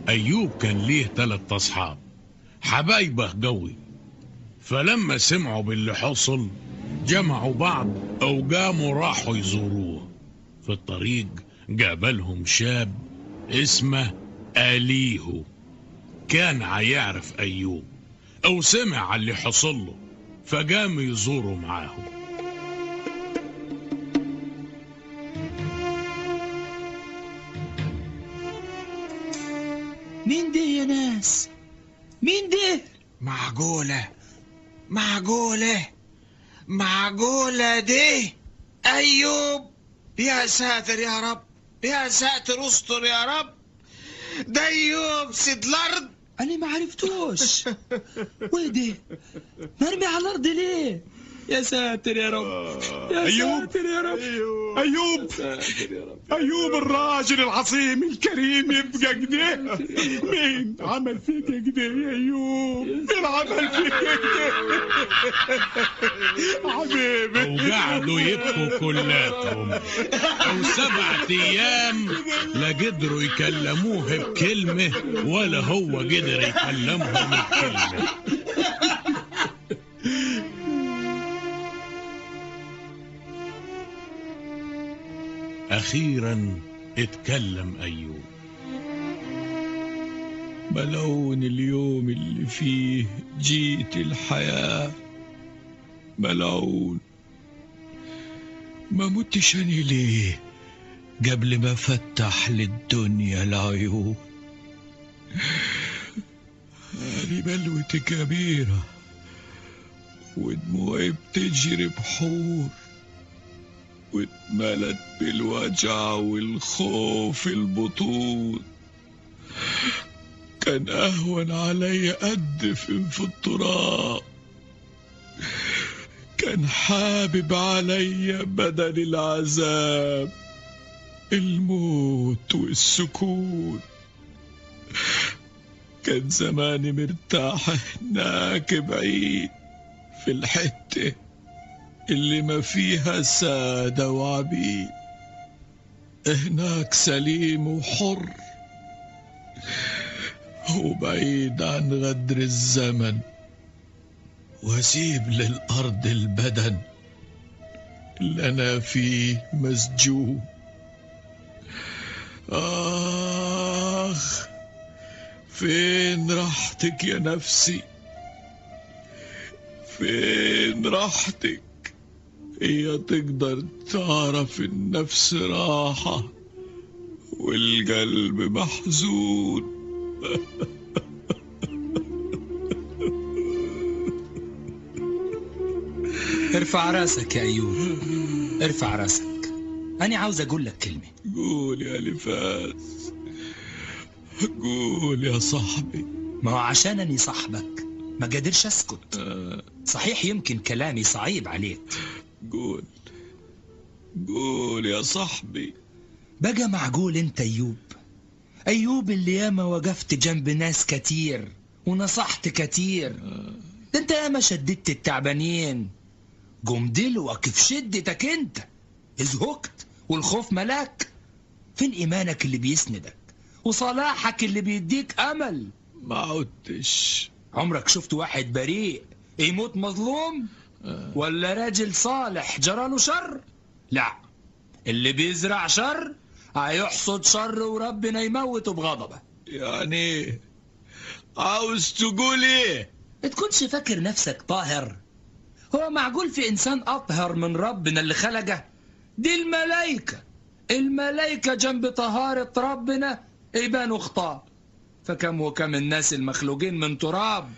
أيوب كان ليه تلات أصحاب حبايبه قوي فلما سمعوا باللي حصل جمعوا بعض أو قاموا راحوا يزوروه في الطريق قابلهم شاب اسمه أليهو كان هيعرف أيوب أو سمع على اللي حصل له فقام يزوره معاهم مين ده يا ناس مين ده معقولة معقولة معقولة دي أيوب يا ساتر يا رب يا ساتر استر يا رب ده أيوب سيد الأرض انا ما عرفتوش وين ده مرمي على الارض ليه يا ساتر يا رب يا أيوب. ساتر يا رب أيوب ساتر يا رب أيوب الراجل العظيم الكريم يبقى كده مين عمل فيك كده يا أيوب مين عمل فيك كده حبيبي وقعدوا يبكوا كلاتهم وسبعة أيام لا قدروا يكلموه بكلمة ولا هو قدر يكلمهم بكلمة أخيرا اتكلم أيوب ملعون اليوم اللي فيه جيت الحياة ملعون ما متش أنا ليه قبل ما فتح للدنيا العيون أنا بلوتي كبيرة ودموعي بتجري بحور واتملت بالوجع والخوف البطون كان أهون علي أدفن في التراب كان حابب علي بدل العذاب الموت والسكون كان زماني مرتاح هناك بعيد في الحتة اللي ما فيها سادة وعبيد هناك سليم وحر وبعيد عن غدر الزمن واسيب للارض البدن اللي انا فيه مسجون اخ فين راحتك يا نفسي فين راحتك هي تقدر تعرف النفس راحة والقلب محزون ارفع راسك يا ايوب ارفع راسك انا عاوز اقول لك كلمه قول يا لفاس قول يا صاحبي ما هو عشان اني صاحبك ما قادرش اسكت صحيح يمكن كلامي صعيب عليك قول قول يا صاحبي بقى معقول انت ايوب ايوب اللي ياما وقفت جنب ناس كتير ونصحت كتير ده انت ياما شددت التعبانين قوم دلوك في شدتك انت ازهقت والخوف ملاك فين ايمانك اللي بيسندك وصلاحك اللي بيديك امل ما عدتش عمرك شفت واحد بريء يموت مظلوم ولا راجل صالح جراله شر لا اللي بيزرع شر هيحصد شر وربنا يموته بغضبه يعني عاوز تقول ايه تكونش فاكر نفسك طاهر هو معقول في انسان اطهر من ربنا اللي خلقه دي الملائكة الملائكة جنب طهارة ربنا يبانوا خطاب فكم وكم الناس المخلوقين من تراب